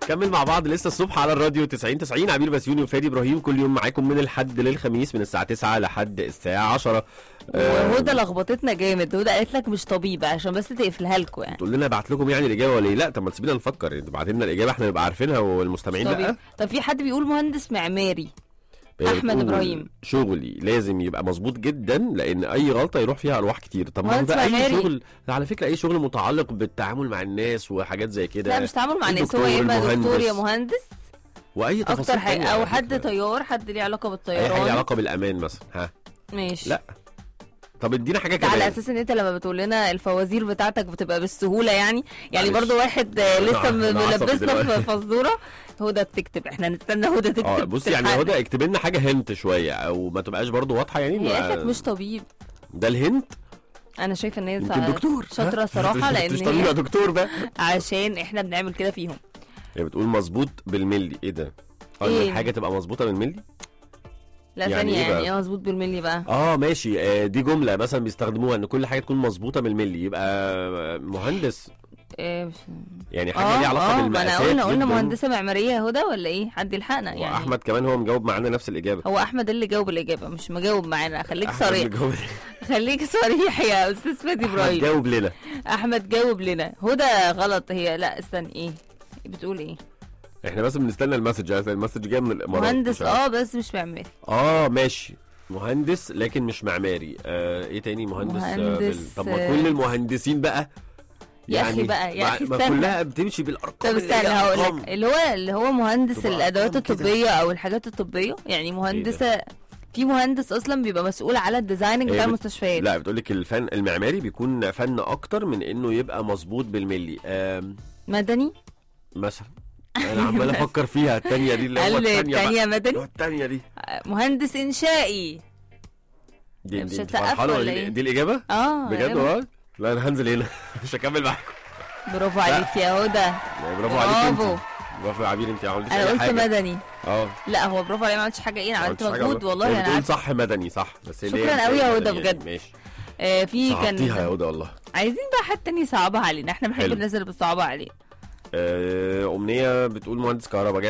كمل مع بعض لسه الصبح على الراديو 90 90 عبير بسيوني وفادي ابراهيم كل يوم معاكم من الحد للخميس من الساعه 9 لحد الساعه 10 آه، وهدى لخبطتنا جامد هدى قالت لك مش طبيب عشان بس تقفلها لكم يعني تقول لنا ابعت لكم يعني الاجابه ولا ايه لا طب ما تسيبينا نفكر يعني تبعت لنا الاجابه احنا نبقى عارفينها والمستمعين طبيب لا طب في حد بيقول مهندس معماري هي أحمد بتقول إبراهيم. شغلي لازم يبقى مظبوط جدا لان اي غلطه يروح فيها ارواح كتير طب ما هو مهندس ده اي معماري. شغل ده على فكره اي شغل متعلق بالتعامل مع الناس وحاجات زي كده لا مش تعامل مع الناس هو الدكتور، يا اما دكتور المهندس. يا مهندس واي تفاصيل اكتر حاجه تانية او على حد فكرة. طيار حد ليه علاقه اي حاجه ليها بالطيران علاقه بالامان مثلا ها ماشي لا. طب ادينا حاجه ده على كمان اساس ان انت لما بتقول لنا الفوازير بتاعتك بتبقى بالسهوله يعني يعني معلش. برضو واحد آه، لسه أنا م- عصبي ملبسنا دلوقتي. في فزوره هدى بتكتب احنا نستنى هدى تكتب اه بصي يعني تلحقنا. هدى اكتب لنا حاجه هنت شويه او ما تبقاش برضو واضحه يعني هي نبقى- قالت لك مش طبيب ده الهنت انا شايفه ان هي يمكن سا- دكتور شاطره ها؟ صراحه مش لان طبيب يا هي دكتور بقى عشان احنا بنعمل كده فيهم هي بتقول مظبوط بالملي ايه ده اه إن إيه؟ الحاجه تبقى مظبوطه بالملي لا يعني ثانيه إيه يعني بقى؟ ايه مظبوط بالملي بقى اه ماشي آه دي جمله مثلا بيستخدموها ان كل حاجه تكون مظبوطه بالملي يبقى آه، مهندس إيه مش... يعني حاجه اه ليها علاقه اه ما بالمقاسات انا قلنا قلنا جداً. مهندسه معماريه يا هدى ولا ايه حد يلحقنا يعني واحمد كمان هو مجاوب معانا نفس الاجابه هو احمد اللي جاوب الاجابه مش مجاوب معانا خليك أحمد صريح مجاوب- خليك صريح يا استاذ فادي أحمد ابراهيم جاوب لنا احمد جاوب لنا هدى غلط هي لا استنى ايه بتقول ايه احنا بس بنستنى المسج عشان المسج جاي من الامارات مهندس مش عارف. اه بس مش معماري اه ماشي مهندس لكن مش معماري آه ايه تاني مهندس, آه مهندس، بال... طب ما آه، كل المهندسين بقى يا أخي بقى، يا ما- أخي ما استنى. كلها بتمشي بالارقام طب اللي هي استنى هقول أرقام. لك اللي هو اللي هو مهندس تبقى الادوات أرقام كده. الطبيه او الحاجات الطبيه يعني مهندسه في مهندس اصلا بيبقى مسؤول على الديزايننج هي بتاع بت- المستشفيات لا بتقول لك الفن المعماري بيكون فن اكتر من انه يبقى مظبوط بالملي آم مدني مثلا انا عمال افكر فيها الثانيه دي اللي هو قال الثانيه الثانيه اللي مدني هو الثانيه دي مهندس انشائي دي, مش دي, دي هتسقف فرحانة ولا ولا إيه؟ دي, دي الاجابه اه بجد أيوة. والله لا انا هنزل هنا مش هكمل معاكم برافو عليك يا هدى يعني برافو عليك انت برافو. برافو يا عبير انت ما عملتيش انا اي قلت حاجه مدني اه لا هو برافو عليك ما عملتش حاجه ايه انا ما عملت عملتش حاجة مجهود والله هي انا بتقول عارفه صح مدني صح بس هي شكراً ليه قوي يا مدني هدى يعني. بجد. ماشي آه في صعبتيها يا كان هدى والله عايزين بقى حد تاني يصعبها علينا احنا بنحب حلو. الناس اللي بتصعبها عليه آه، امنيه بتقول مهندس كهرباء